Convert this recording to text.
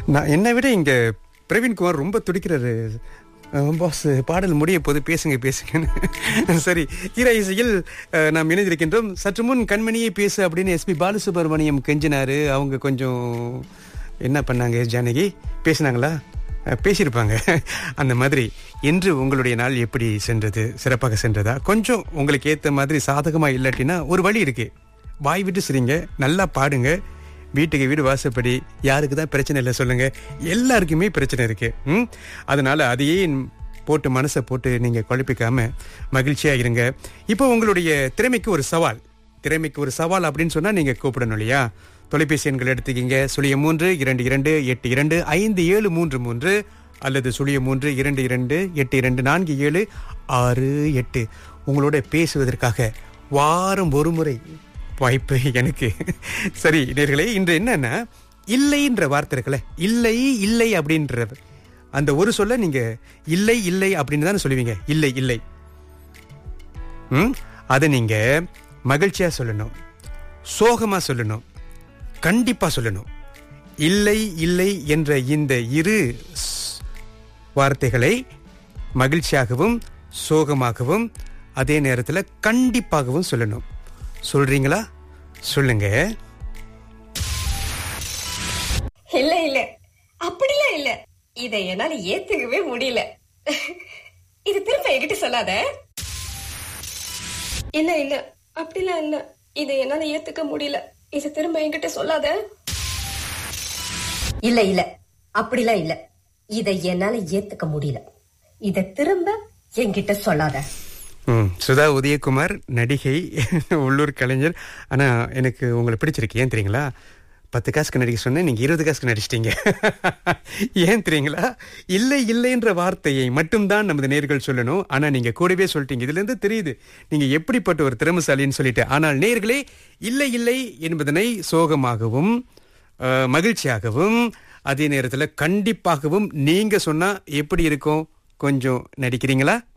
நான் என்னை விட இங்க பிரவீன்குமார் ரொம்ப துடிக்கிறாரு பாஸ் பாடல் முடிய போது பேசுங்க பேசுங்கன்னு சரி ஈரா இசையில் அஹ், நாம் இணைந்திருக்கின்றோம் சற்று முன் கண்மணியே பேசு அப்படின்னு எஸ்பி பாலசுப்ரமணியம் கெஞ்சினாரு அவங்க கொஞ்சம் என்ன பண்ணாங்க எஸ் ஜானகி பேசினாங்களா அஹ், பேசியிருப்பாங்க அந்த மாதிரி இன்று உங்களுடைய நாள் எப்படி சென்றது சிறப்பாக சென்றதா கொஞ்சம் உங்களுக்கு ஏற்ற மாதிரி சாதகமா இல்லாட்டினா ஒரு வழி இருக்கு வாய் விட்டு சிரிங்க நல்லா பாடுங்க வீட்டுக்கு வீடு வாசப்படி யாருக்கு தான் பிரச்சனை இல்லை சொல்லுங்க எல்லாருக்குமே பிரச்சனை இருக்கு ம் அதனால அதையே போட்டு மனசை போட்டு நீங்க குழப்பிக்காம மகிழ்ச்சியா இருங்க இப்போ உங்களுடைய திறமைக்கு ஒரு சவால் திறமைக்கு ஒரு சவால் அப்படின்னு சொன்னா நீங்க கூப்பிடணும் இல்லையா தொலைபேசி எண்கள் எடுத்துக்கிங்க சுழிய மூன்று இரண்டு இரண்டு எட்டு இரண்டு ஐந்து ஏழு மூன்று மூன்று அல்லது சுழிய மூன்று இரண்டு இரண்டு எட்டு இரண்டு நான்கு ஏழு ஆறு எட்டு உங்களோட பேசுவதற்காக வாரம் ஒரு முறை வாய்ப்பு எனக்கு சரி நேர்களே இன்று என்னன்னா இல்லைன்ற வார்த்தை இருக்குல்ல இல்லை இல்லை அப்படின்ற அந்த ஒரு சொல்ல நீங்க இல்லை இல்லை அப்படின்னு தானே சொல்லுவீங்க இல்லை இல்லை ம் அதை நீங்க மகிழ்ச்சியா சொல்லணும் சோகமா சொல்லணும் கண்டிப்பா சொல்லணும் இல்லை இல்லை என்ற இந்த இரு ஸ்- வார்த்தைகளை மகிழ்ச்சியாகவும் சோகமாகவும் அதே நேரத்தில் கண்டிப்பாகவும் சொல்லணும் சொல்றீங்களா சொல்லுங்க இல்ல இல்ல அப்படிலாம் இல்ல இதை என்னால ஏத்துக்கவே முடியல இது திரும்ப என்கிட்ட சொல்லாத இல்ல இல்ல அப்படிலாம் இல்ல இதை என்னால ஏத்துக்க முடியல இது திரும்ப என்கிட்ட சொல்லாத இல்ல இல்ல அப்படிலாம் இல்ல இதை என்னால ஏத்துக்க முடியல இத திரும்ப என்கிட்ட சொல்லாத ம் சுதா உதயகுமார் நடிகை உள்ளூர் கலைஞர் ஆனா எனக்கு உங்களை பிடிச்சிருக்கு ஏன் தெரியுங்களா பத்து காசுக்கு நடிக்க சொன்னேன் நீங்க இருபது காசுக்கு நடிச்சிட்டீங்க ஏன் தெரியுங்களா இல்லை இல்லைன்ற வார்த்தையை மட்டும்தான் நமது நேர்கள் சொல்லணும் ஆனா நீங்க கூடவே சொல்லிட்டீங்க இதுல இருந்து தெரியுது நீங்க எப்படிப்பட்ட ஒரு திறமசாலின்னு சொல்லிட்டு ஆனால் நேர்களே இல்லை இல்லை என்பதனை சோகமாகவும் அஹ், மகிழ்ச்சியாகவும் அதே நேரத்தில் கண்டிப்பாகவும் நீங்க சொன்னா எப்படி இருக்கும் கொஞ்சம் நடிக்கிறீங்களா